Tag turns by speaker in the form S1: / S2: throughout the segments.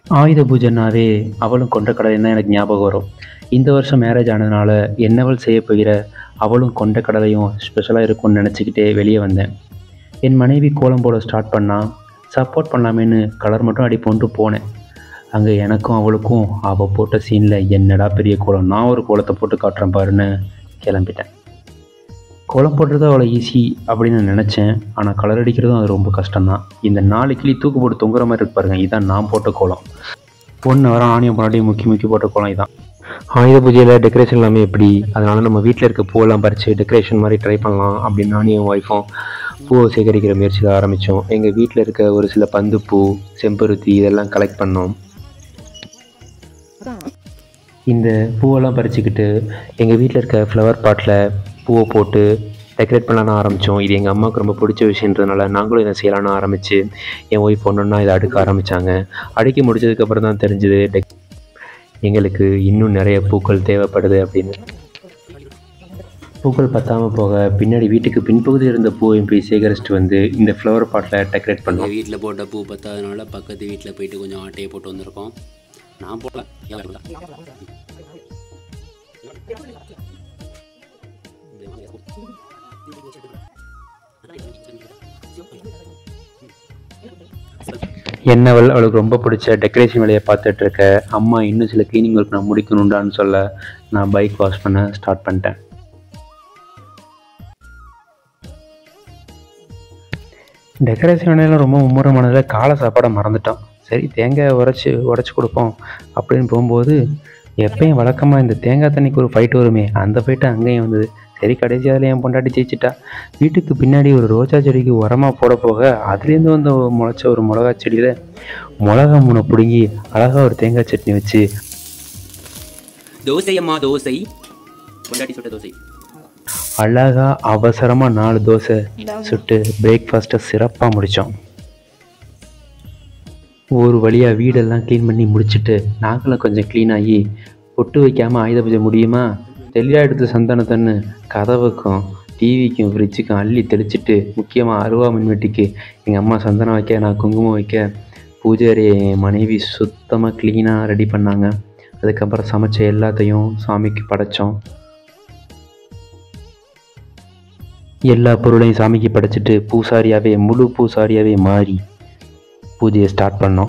S1: ஆயுத பூஜைனாவே அவளும் கொண்ட கடலை தான் எனக்கு ஞாபகம் வரும் இந்த வருஷம் மேரேஜ் ஆனதுனால என்னவள் செய்ய போகிற அவளும் கொண்ட கடலையும் ஸ்பெஷலாக இருக்கும்னு நினச்சிக்கிட்டே வெளியே வந்தேன் என் மனைவி கோலம் போட ஸ்டார்ட் பண்ணா சப்போர்ட் பண்ணலாமேன்னு கலர் மட்டும் அடிப்போன்ட்டு போனேன் அங்கே எனக்கும் அவளுக்கும் அவள் போட்ட சீனில் என்னடா பெரிய கோலம் நான் ஒரு கோலத்தை போட்டு காட்டுறேன் பாருன்னு கிளம்பிட்டேன் கோலம் போடுறது அவ்வளோ ஈஸி அப்படின்னு நான் நினச்சேன் ஆனால் கலர் அடிக்கிறதும் அது ரொம்ப கஷ்டம்தான் இந்த நாலு கிளி தூக்கு போட்டு தொங்குற மாதிரி இருக்கு பாருங்க இதான் நான் போட்ட கோலம் ஒன்று வர ஆணியம் முன்னாடி முக்கி முக்கி போட்ட கோலம் இதான்
S2: ஆயுத பூஜையில் டெக்கரேஷன் எல்லாமே எப்படி அதனால நம்ம வீட்டில் இருக்க பூவெல்லாம் பறித்து டெக்கரேஷன் மாதிரி ட்ரை பண்ணலாம் அப்படின்னு நானும் என் ஒய்ஃபும் பூவை சேகரிக்கிற முயற்சியில் ஆரம்பித்தோம் எங்கள் வீட்டில் இருக்க ஒரு சில பந்து பூ செம்பருத்தி இதெல்லாம் கலெக்ட் பண்ணோம் இந்த பூவெல்லாம் பறிச்சுக்கிட்டு எங்கள் வீட்டில் இருக்க ஃப்ளவர் பாட்டில் பூவை போட்டு டெக்கரேட் பண்ணலான்னு ஆரம்பித்தோம் இது எங்கள் அம்மாவுக்கு ரொம்ப பிடிச்ச விஷயன்றதுனால நாங்களும் இதை செய்யலான்னு ஆரம்பித்து என் ஒய்ஃப் ஒன்றா இதை அடுக்க ஆரம்பித்தாங்க அடுக்கி முடிச்சதுக்கப்புறம் தான் தெரிஞ்சுது டெக் எங்களுக்கு இன்னும் நிறைய பூக்கள் தேவைப்படுது அப்படின்னு பூக்கள் பத்தாமல் போக பின்னாடி வீட்டுக்கு பின்பகுதியில் இருந்த பூவையும் போய் சேகரிச்சுட்டு வந்து இந்த ஃப்ளவர் பாட்டில் டெக்கரேட் பண்ணோம்
S3: எங்கள் வீட்டில் போட்ட பூ பத்தாதனால பக்கத்து வீட்டில் போயிட்டு கொஞ்சம் ஆட்டையை போட்டு வந்திருக்கோம் நான் போடல ஏன் வரல?
S1: என்னவள் அவளுக்கு ரொம்ப பிடிச்ச டெக்கரேஷன் வேலையை பார்த்துட்டு இருக்க அம்மா இன்னும் சில க்ளீனிங் ஒர்க் நான் முடிக்கணுண்டான்னு சொல்ல நான் பைக் வாஷ் பண்ண ஸ்டார்ட் பண்ணிட்டேன் டெக்கரேஷன் வேலையெல்லாம் ரொம்ப மும்முரமானதில் காலை சாப்பாடை மறந்துட்டோம் சரி தேங்காய் உரைச்சி உடச்சி கொடுப்போம் அப்படின்னு போகும்போது எப்பயும் வழக்கமாக இந்த தேங்காய் தண்ணிக்கு ஒரு ஃபைட் வருமே அந்த ஃபைட்டு அங்கேயும் வந்தது சரி கடைசி அதில் என் பொண்டாட்டி ஜெயிச்சிட்டா வீட்டுக்கு பின்னாடி ஒரு ரோஜா செடிக்கு உரமாக போட போக அதுலேருந்து வந்து முளைச்ச ஒரு மிளகா செடியில் மிளகா மூணை பிடுங்கி அழகாக ஒரு தேங்காய் சட்னி வச்சு
S3: தோசை அம்மா தோசை பொண்டாட்டி சுட்ட தோசை
S1: அழகாக அவசரமாக நாலு தோசை சுட்டு பிரேக்ஃபாஸ்ட்டை சிறப்பாக முடித்தோம் ஒரு வழியாக வீடெல்லாம் க்ளீன் பண்ணி முடிச்சுட்டு நாங்களும் கொஞ்சம் க்ளீன் ஆகி பொட்டு வைக்காமல் ஆயுத பூஜை முடியுமா தெளிவாக எடுத்து சந்தானத்தன்னு கதவுக்கும் டிவிக்கும் ஃப்ரிட்ஜுக்கும் அள்ளி தெளிச்சிட்டு முக்கியமாக அருவா மின்வெட்டிக்கு எங்கள் அம்மா சந்தனம் வைக்க நான் குங்குமம் வைக்க பூஜை அறையை என் மனைவி சுத்தமாக க்ளீனாக ரெடி பண்ணாங்க அதுக்கப்புறம் சமைச்ச எல்லாத்தையும் சாமிக்கு படைச்சோம் எல்லா பொருளையும் சாமிக்கு படைச்சிட்டு பூசாரியாகவே முழு பூசாரியாகவே மாறி பூஜையை ஸ்டார்ட் பண்ணோம்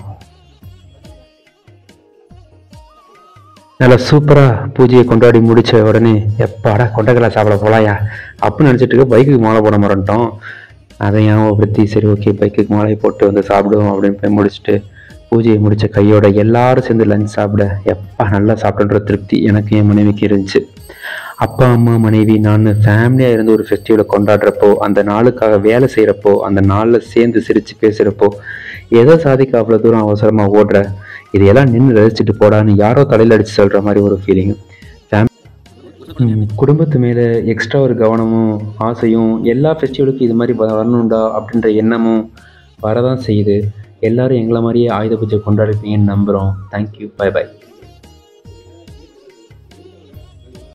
S1: நல்லா சூப்பராக பூஜையை கொண்டாடி முடிச்ச உடனே எப்பாடா கொண்டக்கடலை சாப்பிட போலாயா அப்படின்னு நினச்சிட்டு இருக்க பைக்குக்கு மாலை போட மறந்துட்டோம் அதை ஞாபகப்படுத்தி சரி ஓகே பைக்குக்கு மாலை போட்டு வந்து சாப்பிடுவோம் அப்படின்னு போய் முடிச்சுட்டு பூஜையை முடிச்ச கையோட எல்லாரும் சேர்ந்து லஞ்ச் சாப்பிட எப்பா நல்லா சாப்பிட்டுன்ற திருப்தி எனக்கு என் மனைவிக்கு இருந்துச்சு அப்பா அம்மா மனைவி நான் ஃபேமிலியாக இருந்து ஒரு ஃபெஸ்டிவலை கொண்டாடுறப்போ அந்த நாளுக்காக வேலை செய்கிறப்போ அந்த நாளில் சேர்ந்து சிரித்து பேசுகிறப்போ எதை சாதிக்க அவ்வளோ தூரம் அவசரமாக ஓடுற இதையெல்லாம் நின்று ரசிச்சுட்டு போடான்னு யாரோ தலையில் அடித்து சொல்கிற மாதிரி ஒரு ஃபீலிங் ஃபேம் குடும்பத்து மேலே எக்ஸ்ட்ரா ஒரு கவனமும் ஆசையும் எல்லா ஃபெஸ்டிவலுக்கும் இது மாதிரி வ- வரணும்டா அப்படின்ற எண்ணமும் வரதான் செய்யுது எல்லாரும் எங்களை மாதிரியே ஆயுத பூஜை கொண்டாடிப்பீங்கன்னு நம்புகிறோம் தேங்க்யூ பை பை